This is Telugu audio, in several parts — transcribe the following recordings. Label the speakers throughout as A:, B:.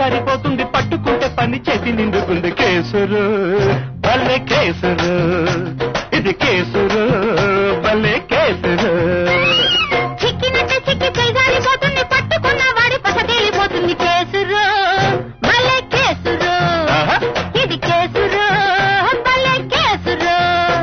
A: చేజారిపోతుంది పట్టుకుంటే పని చేతి నిండుకుంది కేసురు భలే కేసురు ఇది కేసురు భలే కేసురు
B: చిక్కినట్టు చిక్కి చేజారిపోతుంది పట్టుకున్న వాడి పస తేలిపోతుంది కేసురు భలే కేసురు
A: ఆహా.
B: ఇది కేసురు భలే కేసురు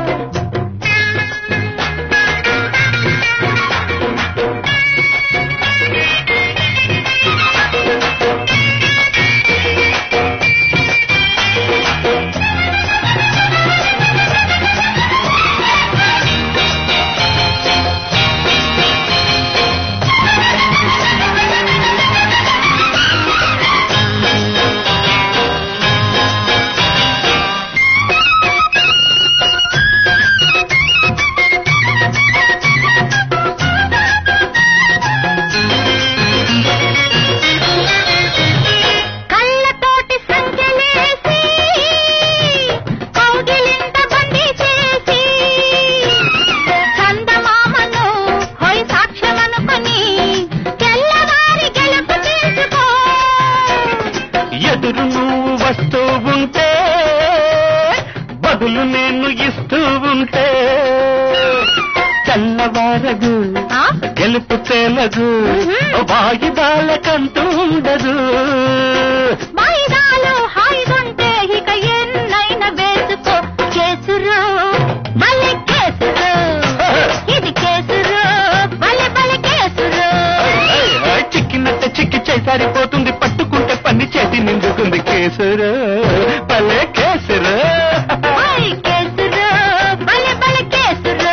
B: కళ్ళతోటి సంఖ్యలేసి కౌగిలింత బందీ చేసి చందమామను హోయ్ సాక్ష్యమనుకొని తెల్లవారి గెలుపు తీసుకో
A: ఎదురు నువ్వు వస్తూ ఉంటే బదులు నేను ఇస్తూ ఉంటే చల్లవారదు
B: ఆ?
A: గెలుపు తేలదు
B: మ్మ్.
A: వాయిదాలకంటూ ఉండదు
B: వాయిదాలు హాయిగుంటే ఇక ఎన్నైనా వేసుకో కేసురు భలే కేసురు ఇది కేసురు భలే భలే కేసురు
A: ఏయ్, ఏయ్, చిక్కినట్టే చిక్కి చేసారిపోతుంది పట్టుకుంటే పని చేతి నిండుకుంది కేసురు పల్లె కేసురు
B: ఓయ్ కేసురు భలే భలే కేసురు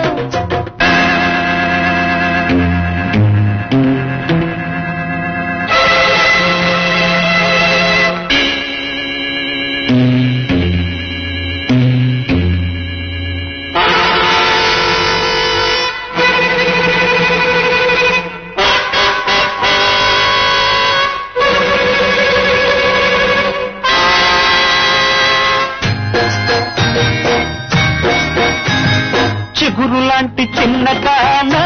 A: చిగురు లాంటి చిన్న కానా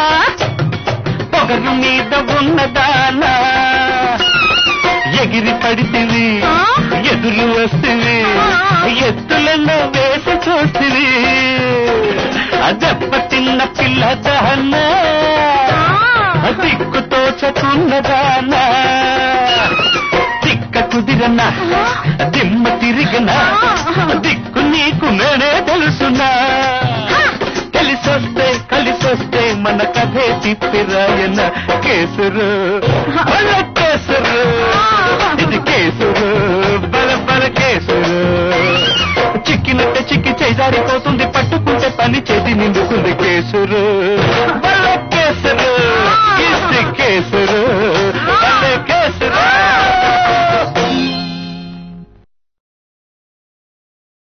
A: పొగరు మీద ఉన్నదానా ఎగిరి పడితివి
B: ఆ?
A: ఎదురు వస్తుంది ఎత్తులలో వేసి చూస్తుంది దెబ్బ తిన్న పిల్ల దానా దిక్కు తోచకున్నదానా దిక్క కుదిరనా దిమ్మ తిరిగనా దిక్కు నీకు నేనే తెలుసునా తెలిసొస్తే కలిసొస్తే మన కథే తిప్పిరాయన కేసురు బల కేసురు ఇది కేసురు బల బల కేసురు చిక్కినట్టే చిక్కి చేజారిపోతుంది పట్టుకుంటే పని చేతి నిండుకుంది